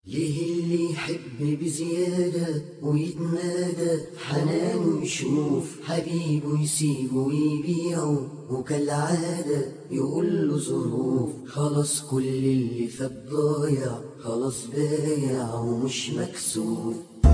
ليه اللي يحب بزيادة ويتمادى حنانه يشوف حبيبه يسيبه ويبيعه وكالعادة يقول له ظروف خلاص كل اللي فات ضايع خلاص بايع ومش مكسوف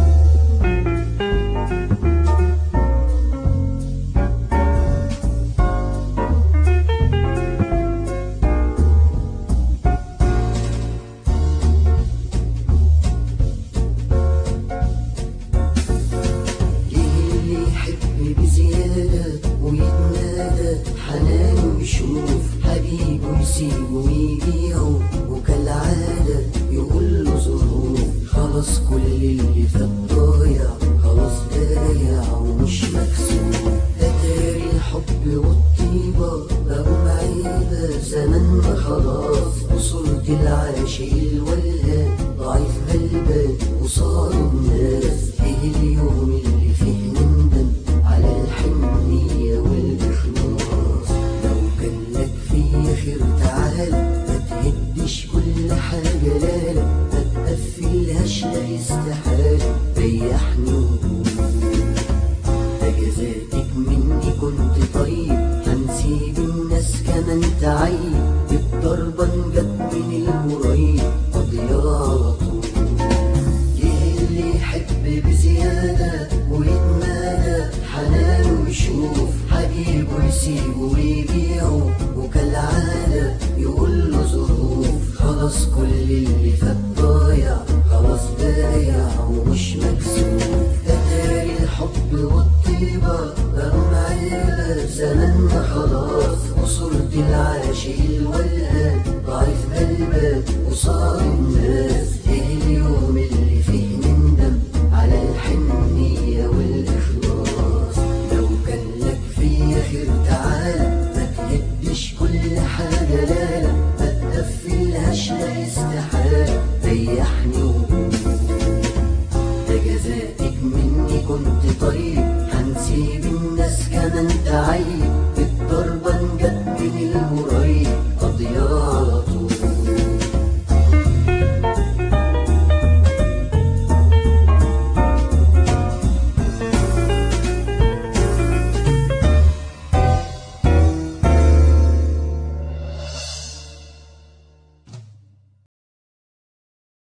ليه اللي يحب بزيادة ويتنادى حنانه يشوف حبيبه يسيبه ويبيعه وكالعادة يقول له ظروف خلاص كل اللي فات ضايع خلاص بايع ومش مكسوف أتاري الحب والطيبة بقوا معيبة زماننا خلاص وصورة العاشق الولهان ضعيف غلبان وصار الناس ايه اليوم اللي فيه نندم على الحنية والإخلاص لو كان لك فيا خير تعال ما تهدش كل حاجة لا لا ما تقفلهاش لا استحالة ريحني وقول ده جزاتك مني كنت طيب هنسيب الناس كمان تعيب الضربة جت من القريب قضية على طول ليه اللي يحب بزيادة ويتمادى حنانه يشوف حبيبه يسيبه ويبيعه وكالعادة يقول له ظروف خلاص كل اللي فات ضايع خلاص بايع ومش مكسوف أتاري الحب والطيبة بقوا معيبة زماننا خلاص وصورة العاشق الولهان ضعيف قلبك وصار الناس ايه اليوم اللي فيه نندم على الحنية والإخلاص لو كان لك فيا خير تعالى ما تهدش كل حاجة لا لا ما تقفلهاش لا استحالة ريحني وقول ده جزاتك مني كنت طيب هنسيب الناس كمان تعيب